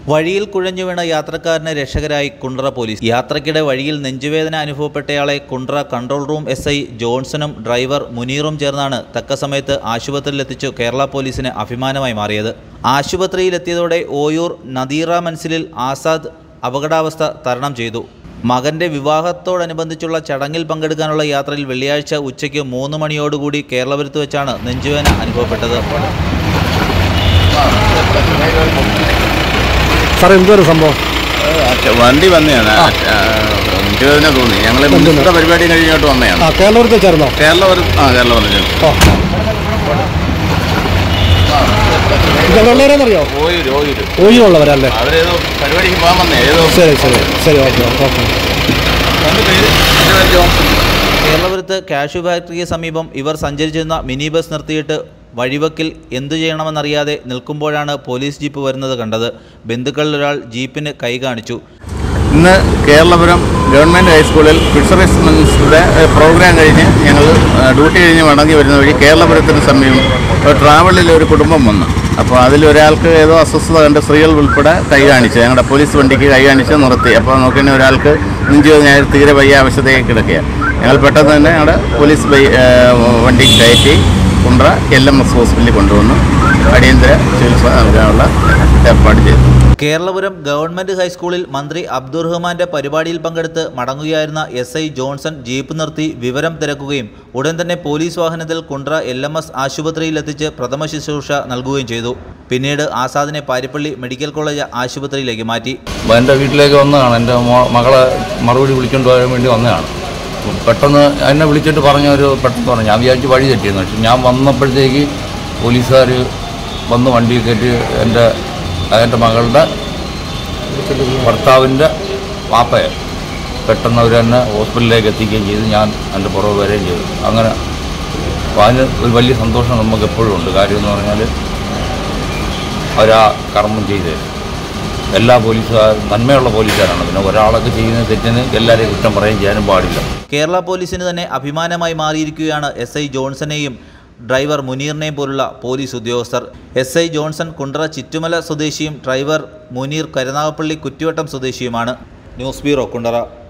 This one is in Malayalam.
വഴിയിൽ കുഴഞ്ഞു വീണ യാത്രക്കാരന് രക്ഷകരായി കുണ്ട്ര പോലീസ് യാത്രക്കിടെ വഴിയിൽ നെഞ്ചുവേദന അനുഭവപ്പെട്ടയാളെ Kundara control room S I ജോൺസണും ഡ്രൈവർ മുനീറും ചേർന്നാണ് തക്ക സമയത്ത് ആശുപത്രിയിലെത്തിച്ചു കേരള പോലീസിന് അഭിമാനമായി മാറിയത് ആശുപത്രിയിലെത്തിയതോടെ ഓയൂർ നദീറ മൻസിലിൽ ആസാദ് അപകടാവസ്ഥ തരണം ചെയ്തു മകന്റെ വിവാഹത്തോടനുബന്ധിച്ചുള്ള ചടങ്ങിൽ പങ്കെടുക്കാനുള്ള യാത്രയിൽ വെള്ളിയാഴ്ച ഉച്ചയ്ക്ക് മൂന്ന് മണിയോടുകൂടി കേരളപുരത്ത് വെച്ചാണ് നെഞ്ചുവേദന അനുഭവപ്പെട്ടത് സാർ എന്തൊരു സംഭവം ആ, വണ്ടി വന്നതാണ് എനിക്ക് തന്നെ തോന്നി ഞങ്ങൾ മുൻസിപ്പ പരിപാടി കഴിഞ്ഞോട്ട് വന്നതാണ് ആ കേരളത്തിൽ ചേർന്നോ കേരള ഒരു ആ കേരള പറഞ്ഞു ഓ ഇത് വെള്ളേരെന്നറിയോ ഓയൂര് ഓയൂര് ഒഴിവുള്ളവരല്ലേ അവരേതോ പരിപാടിക്ക് പോകാൻ വന്നേ ഏതോ ശരി ശരി ശരി ഓക്കെ ഓക്കെ അവന്റെ പേര് എന്റെ പേര് ജോൺസൺ കേരളപുരത്ത് കാഷ്യൂ ഫാക്ടറിക്ക് സമീപം ഇവർ സഞ്ചരിച്ചിരുന്ന മിനി ബസ് നിർത്തിയിട്ട് വഴിവക്കിൽ എന്തു ചെയ്യണമെന്നറിയാതെ നിൽക്കുമ്പോഴാണ് പോലീസ് ജീപ്പ് വരുന്നത് കണ്ടത് ബന്ധുക്കളിൽ ഒരാൾ ജീപ്പിന് കൈ കാണിച്ചു ഇന്ന് കേരളപുരം ഗവൺമെൻറ് ഹൈസ്കൂളിൽ ഫിഷറീസ് മിനിസ്റ്ററുടെ പ്രോഗ്രാം കഴിഞ്ഞ് ഞങ്ങൾ ഡ്യൂട്ടി കഴിഞ്ഞ് മടങ്ങി വരുന്ന വഴി കേരളപുരത്തിന് സമീപം ഒരു ട്രാവലിൽ ഒരു കുടുംബം വന്നു അപ്പോൾ അതിലൊരാൾക്ക് ഏതോ അസ്വസ്ഥത കണ്ട് സ്ത്രീകൾ ഉൾപ്പെടെ കൈ കാണിച്ചു ഞങ്ങളുടെ പോലീസ് വണ്ടിക്ക് കൈ കാണിച്ച് നിർത്തി അപ്പോൾ നോക്കിയ ഒരാൾക്ക് നെഞ്ചു ഞാൻ തീരെ വയ്യ ആവശ്യതയ്ക്ക് കിടക്കുക ഞങ്ങൾ പെട്ടെന്ന് തന്നെ ഞങ്ങളുടെ പോലീസ് ബൈ വണ്ടി കയറ്റി കുണ്ട്ര എൽ എം എസ് ഹോസ്പിറ്റലിൽ കൊണ്ടുവന്നു അടിയന്തര ചികിത്സ നൽകാനുള്ള ഏർപ്പാട് ചെയ്തു കേരളപുരം ഗവൺമെന്റ് ഹൈസ്കൂളിൽ മന്ത്രി അബ്ദുറഹ്മാന്റെ പരിപാടിയിൽ പങ്കെടുത്ത് മടങ്ങുകയായിരുന്ന എസ് ഐ ജോൺസൺ ജീപ്പ് നിർത്തി വിവരം തിരക്കുകയും ഉടൻ തന്നെ പോലീസ് വാഹനത്തിൽ കുണ്ട്ര എൽ എം എസ് ആശുപത്രിയിലെത്തിച്ച് പ്രഥമ ശുശ്രൂഷ നൽകുകയും ചെയ്തു പിന്നീട് ആസാദിനെ പാരിപ്പള്ളി മെഡിക്കൽ കോളേജ് ആശുപത്രിയിലേക്ക് മാറ്റി എൻ്റെ വീട്ടിലേക്ക് വന്നതാണ് എൻ്റെ മോ- മകളെ മറുപടി വിളിച്ചുകൊണ്ട് പോകാൻ വേണ്ടി വന്നതാണ് പെട്ടെന്ന് എന്നെ വിളിച്ചിട്ട് പറഞ്ഞ ഒരു പെട്ടെന്ന് പറഞ്ഞു ഞാൻ വിചാരിച്ച് വഴി തെറ്റിയെന്ന് പക്ഷെ ഞാൻ വന്നപ്പോഴത്തേക്ക് പോലീസുകാർ വന്ന് വണ്ടിയിൽ കയറ്റി എൻ്റെ എൻ്റെ മകളുടെ ഭർത്താവിൻ്റെ പാപ്പയെ പെട്ടെന്ന് അവർ എന്നെ ഹോസ്പിറ്റലിലേക്ക് എത്തിക്കുകയും ചെയ്തു ഞാൻ എൻ്റെ പുറകെ വരികയും ചെയ്തു അങ്ങനെ അപ്പോൾ അതിന് ഒരു വലിയ സന്തോഷം നമുക്ക് എപ്പോഴും ഉണ്ട് കാര്യം എന്ന് പറഞ്ഞാൽ അവരാ കർമ്മം ചെയ്ത് തരും. എല്ലാ പോലീസുകാരും നന്മയുള്ള പോലീസുകാരാണ് പിന്നെ ഒരാളൊക്കെ ചെയ്യുന്ന തെറ്റിന് എല്ലാവരെയും കുറ്റം പറയുകയും ചെയ്യാനും പാടില്ല കേരള പോലീസിന് തന്നെ അഭിമാനമായി മാറിയിരിക്കുകയാണ് എസ് ഐ ജോൺസണെയും ഡ്രൈവർ മുനീറിനെയും പോലുള്ള പോലീസ് ഉദ്യോഗസ്ഥർ S I Johnson Kundara Chittumala സ്വദേശിയും ഡ്രൈവർ മുനീർ കരുനാഗപ്പള്ളി കുറ്റിവട്ടം സ്വദേശിയുമാണ് ന്യൂസ് ബ്യൂറോ കുണ്ടറ